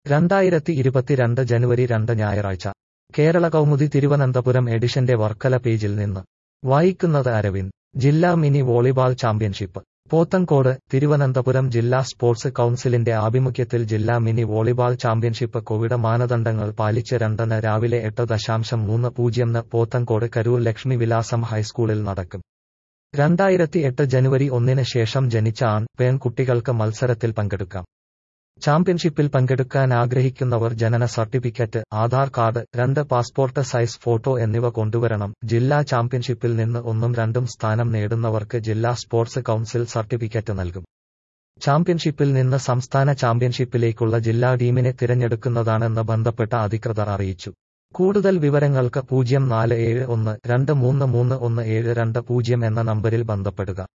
രണ്ടായിരത്തി ഇരുപത്തിരണ്ട് ജനുവരി രണ്ട് ഞായറാഴ്ച കേരള കൗമുദി തിരുവനന്തപുരം എഡിഷന്റെ വർക്കല പേജിൽ നിന്ന് വായിക്കുന്നത് അരവിന്ദ് ജില്ലാ mini volleyball championship Pothencode Thiruvananthapuram ജില്ലാ സ്പോർട്സ് കൗൺസിലിന്റെ ആഭിമുഖ്യത്തിൽ ജില്ലാ മിനി വോളിബാൾ ചാമ്പ്യൻഷിപ്പ് കോവിഡ് മാനദണ്ഡങ്ങൾ പാലിച്ച് രണ്ടിന് രാവിലെ എട്ട് ദശാംശം മൂന്ന് പൂജ്യംന് പോത്തൻകോട് കരൂർ ലക്ഷ്മി വിലാസം ഹൈസ്കൂളിൽ നടക്കും രണ്ടായിരത്തി എട്ട് ജനുവരി ഒന്നിന് ശേഷം ജനിച്ച ആൺ പെൺ കുട്ടികൾക്ക് മത്സരത്തിൽ പങ്കെടുക്കാം ചാമ്പ്യൻഷിപ്പിൽ പങ്കെടുക്കാൻ ആഗ്രഹിക്കുന്നവർ ജനന സർട്ടിഫിക്കറ്റ് ആധാർ കാർഡ് രണ്ട് പാസ്പോർട്ട് സൈസ് ഫോട്ടോ എന്നിവ കൊണ്ടുവരണം ജില്ലാ ചാമ്പ്യൻഷിപ്പിൽ നിന്ന് ഒന്നും രണ്ടും സ്ഥാനം നേടുന്നവർക്ക് ജില്ലാ സ്പോർട്സ് കൗൺസിൽ സർട്ടിഫിക്കറ്റ് നൽകും ചാമ്പ്യൻഷിപ്പിൽ നിന്ന് സംസ്ഥാന ചാമ്പ്യൻഷിപ്പിലേക്കുള്ള ജില്ലാ ടീമിനെ തിരഞ്ഞെടുക്കുന്നതാണെന്ന് ബന്ധപ്പെട്ട അധികൃതർ അറിയിച്ചു കൂടുതൽ വിവരങ്ങൾക്ക് പൂജ്യം നാല് ഏഴ് ഒന്ന് രണ്ട് മൂന്ന് മൂന്ന് ഒന്ന് ഏഴ് രണ്ട് പൂജ്യം എന്ന നമ്പരിൽ ബന്ധപ്പെടുക